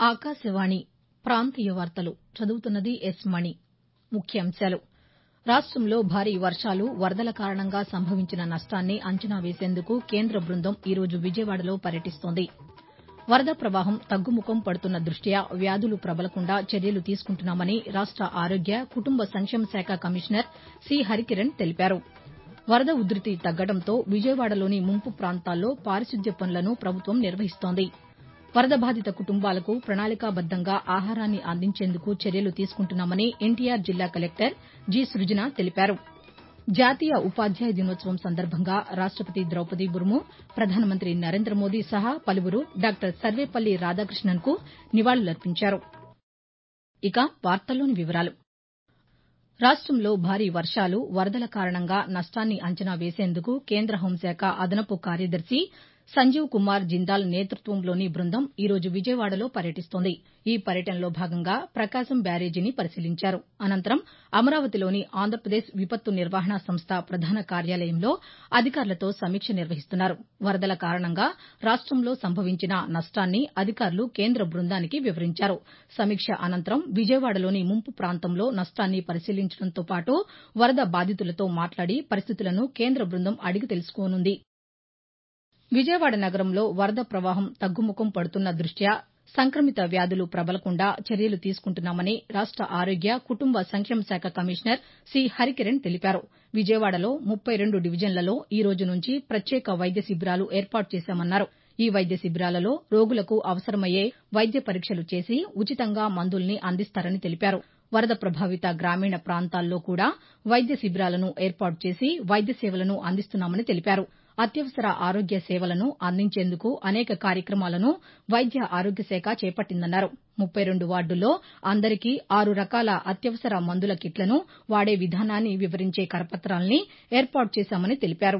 ఆకాశవాణి ప్రాంతీయ వార్తలు చదువుతున్నది ఎస్ మణి ముఖ్యాంశాలు రాష్టంలో భారీ వర్షాలు వరదల కారణంగా సంభవించిన నష్టాన్ని అంచనా వేసేందుకు కేంద్ర బృందం ఈ రోజు విజయవాడలో పర్యటిస్తోంది వరద ప్రవాహం తగ్గుముఖం పడుతున్న దృష్ట్యా వ్యాధులు ప్రబలకుండా చర్యలు తీసుకుంటున్నామని రాష్ట ఆరోగ్య కుటుంబ సంక్షేమ శాఖ కమిషనర్ సి హరికిరణ్ తెలిపారు వరద ఉధృతి తగ్గడంతో విజయవాడలోని ముంపు ప్రాంతాల్లో పారిశుద్ధ్య పనులను ప్రభుత్వం నిర్వహిస్తోంది వరద బాధిత కుటుంబాలకు ప్రణాళికాబద్దంగా ఆహారాన్ని అందించేందుకు చర్యలు తీసుకుంటున్నామని ఎన్టీఆర్ జిల్లా కలెక్టర్ జి సృజన తెలిపారు జాతీయ ఉపాధ్యాయ దినోత్సవం సందర్భంగా రాష్టపతి ద్రౌపది ముర్ము ప్రధానమంత్రి నరేంద్ర మోదీ సహా పలువురు డాక్టర్ సర్వేపల్లి రాధాకృష్ణన్కు నివాళులర్పించారు రాష్టంలో భారీ వర్షాలు వరదల కారణంగా నష్టాన్ని అంచనా వేసేందుకు కేంద్ర హోంశాఖ అదనపు కార్యదర్శి సంజీవ్ కుమార్ జిందాల్ నేతృత్వంలోని బృందం ఈ రోజు విజయవాడలో పర్యటిస్తోంది ఈ పర్యటనలో భాగంగా ప్రకాశం బ్యారేజీని పరిశీలించారు అనంతరం అమరావతిలోని ఆంధ్రప్రదేశ్ విపత్తు నిర్వహణ సంస్థ ప్రధాన కార్యాలయంలో అధికారులతో సమీక్ష నిర్వహిస్తున్నారు వరదల కారణంగా రాష్టంలో సంభవించిన నష్టాన్ని అధికారులు కేంద్ర బృందానికి వివరించారు సమీక్ష అనంతరం విజయవాడలోని ముంపు ప్రాంతంలో నష్టాన్ని పరిశీలించడంతో పాటు వరద బాధితులతో మాట్లాడి పరిస్థితులను కేంద్ర బృందం అడిగి తెలుసుకోనుంది విజయవాడ నగరంలో వరద ప్రవాహం తగ్గుముఖం పడుతున్న దృష్ట్యా సంక్రమిత వ్యాధులు ప్రబలకుండా చర్యలు తీసుకుంటున్నామని రాష్ట ఆరోగ్య కుటుంబ సంక్షేమ శాఖ కమిషనర్ సి హరికిరణ్ తెలిపారు విజయవాడలో ముప్పై రెండు డివిజన్లలో ఈ రోజు నుంచి ప్రత్యేక వైద్య శిబిరాలు ఏర్పాటు చేశామన్నారు ఈ వైద్య శిబిరాలలో రోగులకు అవసరమయ్యే వైద్య పరీక్షలు చేసి ఉచితంగా మందుల్ని అందిస్తారని తెలిపారు వరద ప్రభావిత గ్రామీణ ప్రాంతాల్లో కూడా వైద్య శిబిరాలను ఏర్పాటు చేసి వైద్య సేవలను అందిస్తున్నామని తెలిపారు అత్యవసర ఆరోగ్య సేవలను అందించేందుకు అనేక కార్యక్రమాలను వైద్య ఆరోగ్య శాఖ చేపట్టిందన్నారు ముప్పై రెండు వార్డుల్లో అందరికీ ఆరు రకాల అత్యవసర మందుల కిట్లను వాడే విధానాన్ని వివరించే కరపతాల్ని ఏర్పాటు చేశామని తెలిపారు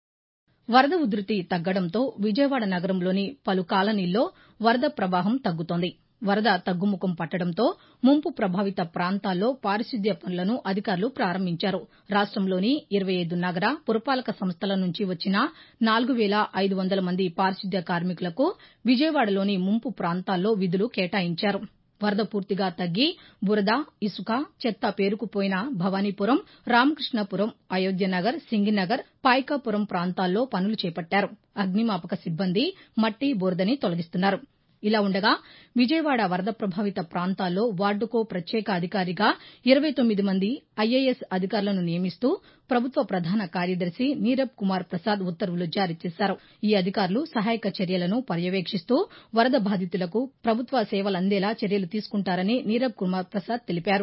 వరద ఉధృతి తగ్గడంతో విజయవాడ నగరంలోని పలు కాలనీల్లో వరద ప్రవాహం తగ్గుతోంది వరద తగ్గుముఖం పట్టడంతో ముంపు ప్రభావిత ప్రాంతాల్లో పారిశుద్ధ్య పనులను అధికారులు ప్రారంభించారు రాష్టంలోని ఇరవై ఐదు నగర పురపాలక సంస్థల నుంచి వచ్చిన నాలుగు వేల ఐదు వందల మంది పారిశుద్ధ్య కార్మికులకు విజయవాడలోని ముంపు ప్రాంతాల్లో విధులు కేటాయించారు వరద పూర్తిగా తగ్గి బురద ఇసుక చెత్త పేరుకుపోయిన భవానీపురం రామకృష్ణాపురం అయోధ్యనగర్ సింగినగర్ పాయకాపురం ప్రాంతాల్లో పనులు చేపట్టారు అగ్నిమాపక సిబ్బంది మట్టి బురదని తొలగిస్తున్నారు ఇలా ఉండగా విజయవాడ వరద ప్రభావిత ప్రాంతాల్లో వార్డుకో ప్రత్యేక అధికారిగా ఇరవై తొమ్మిది మంది ఐఏఎస్ అధికారులను నియమిస్తూ ప్రభుత్వ ప్రధాన కార్యదర్శి నీరబ్ కుమార్ ప్రసాద్ ఉత్తర్వులు జారీ చేశారు ఈ అధికారులు సహాయక చర్యలను పర్యవేక్షిస్తూ వరద బాధితులకు ప్రభుత్వ సేవలందేలా చర్యలు తీసుకుంటారని నీరబ్ కుమార్ ప్రసాద్ తెలిపారు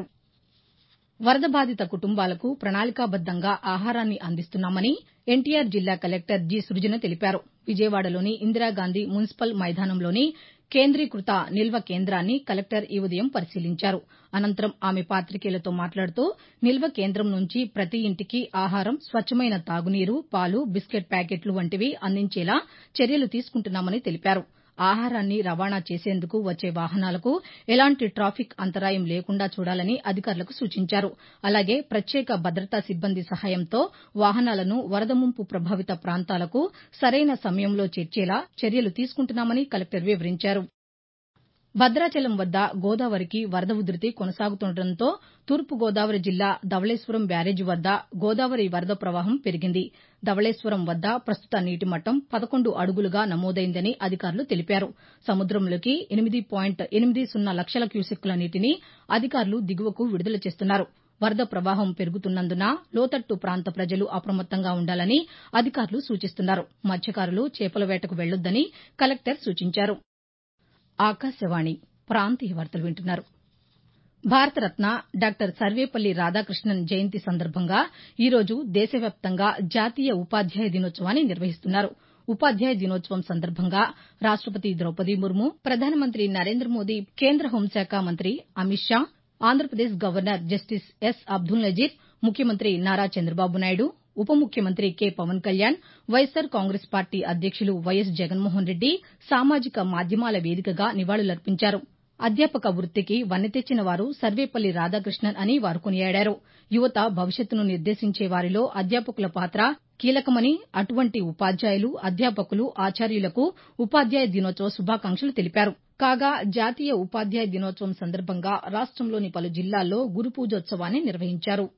వరద బాధిత కుటుంబాలకు ప్రణాళికాబద్దంగా ఆహారాన్ని అందిస్తున్నామని ఎన్టీఆర్ జిల్లా కలెక్టర్ జి సృజన తెలిపారు విజయవాడలోని ఇందిరాగాంధీ మున్సిపల్ మైదానంలోని కేంద్రీకృత నిల్వ కేంద్రాన్ని కలెక్టర్ ఈ ఉదయం పరిశీలించారు అనంతరం ఆమె పాతికేయులతో మాట్లాడుతూ నిల్వ కేంద్రం నుంచి ప్రతి ఇంటికి ఆహారం స్వచ్చమైన తాగునీరు పాలు బిస్కెట్ ప్యాకెట్లు వంటివి అందించేలా చర్యలు తీసుకుంటున్నామని తెలిపారు ఆహారాన్ని రవాణా చేసేందుకు వచ్చే వాహనాలకు ఎలాంటి ట్రాఫిక్ అంతరాయం లేకుండా చూడాలని అధికారులకు సూచించారు అలాగే ప్రత్యేక భద్రతా సిబ్బంది సహాయంతో వాహనాలను వరద ముంపు ప్రభావిత ప్రాంతాలకు సరైన సమయంలో చేర్చేలా చర్యలు తీసుకుంటున్నామని కలెక్టర్ వివరించారు భద్రాచలం వద్ద గోదావరికి వరద ఉధృతి కొనసాగుతుండటంతో తూర్పు గోదావరి జిల్లా ధవళేశ్వరం బ్యారేజీ వద్ద గోదావరి వరద ప్రవాహం పెరిగింది ధవళేశ్వరం వద్ద ప్రస్తుత నీటి మట్టం పదకొండు అడుగులుగా నమోదైందని అధికారులు తెలిపారు సముద్రంలోకి ఎనిమిది పాయింట్ ఎనిమిది సున్నా లక్షల క్యూసెక్కుల నీటిని అధికారులు దిగువకు విడుదల చేస్తున్నారు వరద ప్రవాహం పెరుగుతున్నందున లోతట్టు ప్రాంత ప్రజలు అప్రమత్తంగా ఉండాలని అధికారులు సూచిస్తున్నారు మత్స్యకారులు చేపల వేటకు వెళ్లొద్దని కలెక్టర్ సూచించారు ఆకాశవాణి ప్రాంతీయ వార్తలు వింటున్నారు భారతరత్న డాక్టర్ సర్వేపల్లి రాధాకృష్ణన్ జయంతి సందర్భంగా ఈ రోజు దేశవ్యాప్తంగా జాతీయ ఉపాధ్యాయ దినోత్సవాన్ని నిర్వహిస్తున్నారు ఉపాధ్యాయ దినోత్సవం సందర్భంగా రాష్టపతి ద్రౌపది ముర్ము ప్రధానమంత్రి నరేంద్ర మోదీ కేంద్ర హోంశాఖ మంత్రి Amit Shah Andhra Pradesh governor justice S Abdul Nazeer ముఖ్యమంత్రి నారా చంద్రబాబు నాయుడు ఉప ముఖ్యమంత్రి కె పవన్ కళ్యాణ్ వైఎస్సార్ కాంగ్రెస్ పార్టీ అధ్యక్షులు వైఎస్ జగన్మోహన్ రెడ్డి సామాజిక మాధ్యమాల వేదికగా నివాళులర్పించారు అధ్యాపక వృత్తికి వన్నె తెచ్చిన వారు సర్వేపల్లి రాధాకృష్ణన్ అని వారు కొనియాడారు యువత భవిష్యత్తును నిర్దేశించే వారిలో అధ్యాపకుల పాత్ర కీలకమని అటువంటి ఉపాధ్యాయులు అధ్యాపకులు ఆచార్యులకు ఉపాధ్యాయ దినోత్సవ శుభాకాంక్షలు తెలిపారు కాగా జాతీయ ఉపాధ్యాయ దినోత్సవం సందర్భంగా రాష్టంలోని పలు జిల్లాల్లో గురు పూజోత్సవాన్ని నిర్వహించారు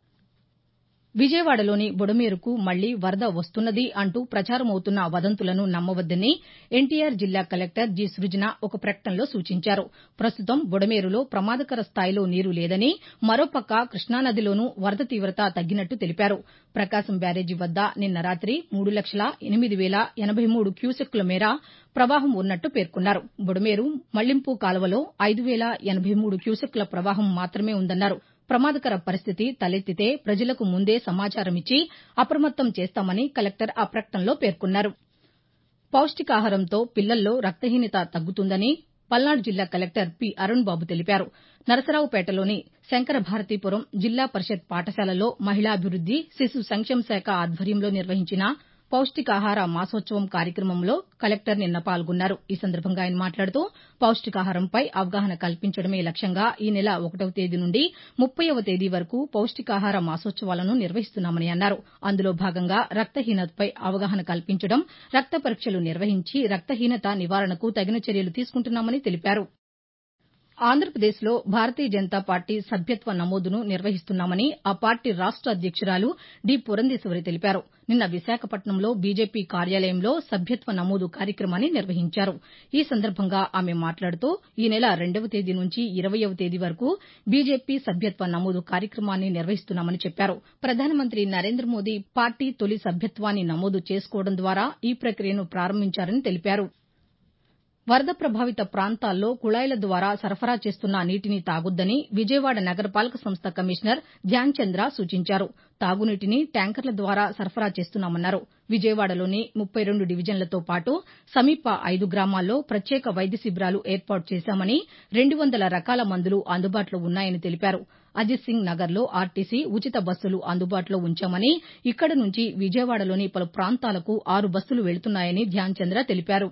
విజయవాడలోని బుడమేరుకు మళ్లీ వరద వస్తున్నది అంటూ ప్రచారమవుతున్న వదంతులను నమ్మవద్దని ఎన్టీఆర్ జిల్లా కలెక్టర్ జి సృజన ఒక ప్రకటనలో సూచించారు ప్రస్తుతం బుడమేరులో ప్రమాదకర స్థాయిలో నీరు లేదని మరోపక్క కృష్ణానదిలోనూ వరద తీవత తగ్గినట్టు తెలిపారు ప్రకాశం బ్యారేజీ వద్ద నిన్న రాతి మూడు లక్షల ఎనిమిది వేల ఎనబై మూడు క్యూసెక్కుల మేర ప్రవాహం ఉన్నట్టు పేర్కొన్నారు బుడమేరు మళ్లింపు కాలువలో ఐదు వేల ఎనబై మూడు క్యూసెక్కుల ప్రవాహం మాత్రమే ఉందన్నారు ప్రమాదకర పరిస్థితి తలెత్తితే ప్రజలకు ముందే సమాచారమిచ్చి అప్రమత్తం చేస్తామని కలెక్టర్ ఆ ప్రకటనలో పేర్కొన్నారు పౌష్టికాహారంతో పిల్లల్లో రక్తహీనత తగ్గుతుందని పల్నాడు జిల్లా కలెక్టర్ పి అరుణ్ బాబు తెలిపారు నరసరావుపేటలోని శంకరభారతీపురం జిల్లా పరిషత్ పాఠశాలలో మహిళాభివృద్ది శిశు సంక్షేమ శాఖ ఆధ్వర్యంలో నిర్వహించిన పౌష్టికాహార మాసోత్సవం కార్యక్రమంలో కలెక్టర్ నిన్న పాల్గొన్నారు ఈ సందర్భంగా ఆయన మాట్లాడుతూ పౌష్టికాహారంపై అవగాహన కల్పించడమే లక్ష్యంగా ఈ నెల ఒకటవ తేదీ నుండి ముప్పైవ తేదీ వరకు పౌష్టికాహార మాసోత్సవాలను నిర్వహిస్తున్నామని అన్నారు అందులో భాగంగా రక్తహీనతపై అవగాహన కల్పించడం రక్త పరీక్షలు నిర్వహించి రక్తహీనత నివారణకు తగిన చర్యలు తీసుకుంటున్నామని తెలిపారు ఆంధ్రప్రదేశ్లో భారతీయ జనతా పార్టీ సభ్యత్వ నమోదును నిర్వహిస్తున్నామని ఆ పార్టీ రాష్ట అధ్యక్షురాలు డి పురంధేశ్వరి తెలిపారు నిన్న విశాఖపట్నంలో బీజేపీ కార్యాలయంలో సభ్యత్వ నమోదు కార్యక్రమాన్ని నిర్వహించారు ఈ సందర్భంగా ఆమె మాట్లాడుతూ ఈ నెల రెండవ తేదీ నుంచి ఇరవైవ తేదీ వరకు బీజేపీ సభ్యత్వ నమోదు కార్యక్రమాన్ని నిర్వహిస్తున్నామని చెప్పారు ప్రధానమంత్రి నరేంద్ర మోదీ పార్టీ తొలి సభ్యత్వాన్ని నమోదు చేసుకోవడం ద్వారా ఈ ప్రక్రియను ప్రారంభించారని తెలిపారు వరద ప్రభావిత ప్రాంతాల్లో కుళాయిల ద్వారా సరఫరా చేస్తున్న నీటిని తాగొద్దని విజయవాడ నగరపాలక సంస్థ కమిషనర్ ధ్యాన్ చంద్ర సూచించారు తాగునీటిని ట్యాంకర్ల ద్వారా సరఫరా చేస్తున్నామన్నారు విజయవాడలోని ముప్పై రెండు డివిజన్లతో పాటు సమీప ఐదు గ్రామాల్లో ప్రత్యేక వైద్య శిబిరాలు ఏర్పాటు చేశామని రెండు వందల రకాల మందులు అందుబాటులో ఉన్నాయని తెలిపారు అజిత్ సింగ్ నగర్లో ఆర్టీసీ ఉచిత బస్సులు అందుబాటులో ఉంచామని ఇక్కడి నుంచి విజయవాడలోని పలు ప్రాంతాలకు ఆరు బస్సులు వెళుతున్నాయని ధ్యాన్ చంద్ర తెలిపారు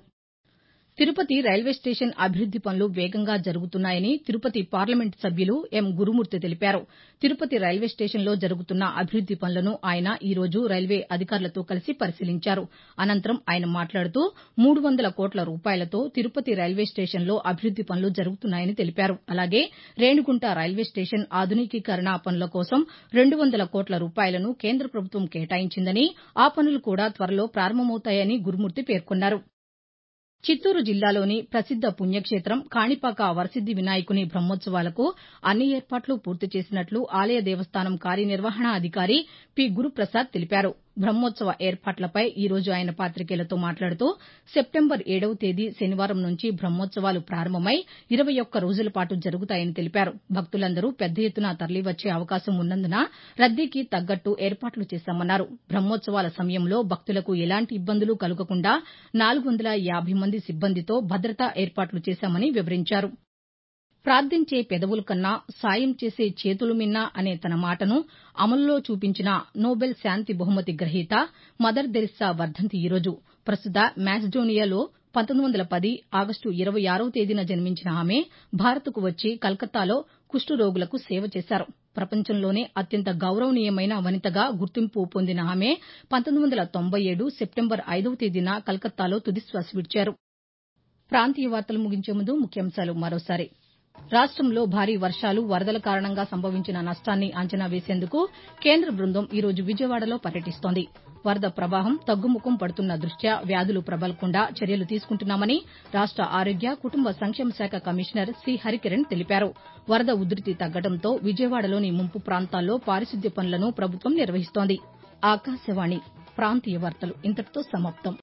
తిరుపతి రైల్వే స్టేషన్ అభివృద్ది పనులు వేగంగా జరుగుతున్నాయని తిరుపతి పార్లమెంటు సభ్యులు ఎం గురుమూర్తి తెలిపారు తిరుపతి రైల్వే స్టేషన్లో జరుగుతున్న అభివృద్ది పనులను ఆయన ఈ రోజు రైల్వే అధికారులతో కలిసి పరిశీలించారు అనంతరం ఆయన మాట్లాడుతూ మూడు వందల కోట్ల రూపాయలతో తిరుపతి రైల్వే స్టేషన్లో అభివృద్ది పనులు జరుగుతున్నాయని తెలిపారు అలాగే రేణిగుంట రైల్వే స్టేషన్ ఆధునికీకరణ పనుల కోసం రెండు వందల కోట్ల రూపాయలను కేంద్ర ప్రభుత్వం కేటాయించిందని ఆ పనులు కూడా త్వరలో ప్రారంభమవుతాయని గురుమూర్తి పేర్కొన్నారు చిత్తూరు జిల్లాలోని ప్రసిద్ద పుణ్యక్షేత్రం కాణిపాక వరసిద్ది వినాయకుని బ్రహ్మోత్సవాలకు అన్ని ఏర్పాట్లు పూర్తి చేసినట్లు ఆలయ దేవస్థానం కార్యనిర్వహణాధికారి పి గురుప్రసాద్ తెలిపారు బ్రహ్మోత్సవ ఏర్పాట్లపై ఈ రోజు ఆయన పాతికేయులతో మాట్లాడుతూ సెప్టెంబర్ ఏడవ తేదీ శనివారం నుంచి బ్రహ్మోత్సవాలు ప్రారంభమై ఇరవై ఒక్క రోజుల పాటు జరుగుతాయని తెలిపారు భక్తులందరూ పెద్ద ఎత్తున తరలివచ్చే అవకాశం ఉన్నందున రద్దీకి తగ్గట్టు ఏర్పాట్లు చేశామన్నారు బ్రహ్మోత్సవాల సమయంలో భక్తులకు ఎలాంటి ఇబ్బందులు కలగకుండా నాలుగు వందల యాభై మంది సిబ్బందితో భద్రతా ఏర్పాట్లు చేశామని వివరించారు ప్రార్థించే పెదవుల కన్నా సాయం చేసే చేతులు మిన్న అనే తన మాటను అమలులో చూపించిన నోబెల్ శాంతి బహుమతి గ్రహీత మదర్ తెరిస్సా వర్దంతి ఈరోజు ప్రస్తుత మాసిడోనియాలో పంతొమ్మిది వందల పది ఆగస్టు ఇరవై ఆరవ తేదీన జన్మించిన ఆమె భారత్కు వచ్చి కలకత్తాలో కుష్ఠరోగులకు సేవ చేశారు ప్రపంచంలోనే అత్యంత గౌరవనీయమైన వనితగా గుర్తింపు పొందిన ఆమె పంతొమ్మిది వందల తొంభై ఏడు సెప్టెంబర్ ఐదవ తేదీన కలకత్తాలో తుదిశ్వాస విడిచారు ప్రాంతీయ వార్తలు ముగించే ముందు ముఖ్యాంశాలు మరోసారి రాష్టంలో భారీ వర్షాలు వరదల కారణంగా సంభవించిన నష్టాన్ని అంచనా వేసేందుకు కేంద్ర బృందం ఈ రోజు విజయవాడలో పర్యటిస్తోంది వరద ప్రవాహం తగ్గుముఖం పడుతున్న దృష్ట్యా వ్యాధులు ప్రబలకుండా చర్యలు తీసుకుంటున్నామని రాష్ట ఆరోగ్య కుటుంబ సంక్షేమ శాఖ కమిషనర్ సి హరికిరణ్ తెలిపారు వరద ఉధృతి తగ్గడంతో విజయవాడలోని ముంపు ప్రాంతాల్లో పారిశుద్ధ్య పనులను ప్రభుత్వం నిర్వహిస్తోంది ఆకాశవాణి ప్రాంతీయ వార్తలు ఇంతటితో సమాప్తం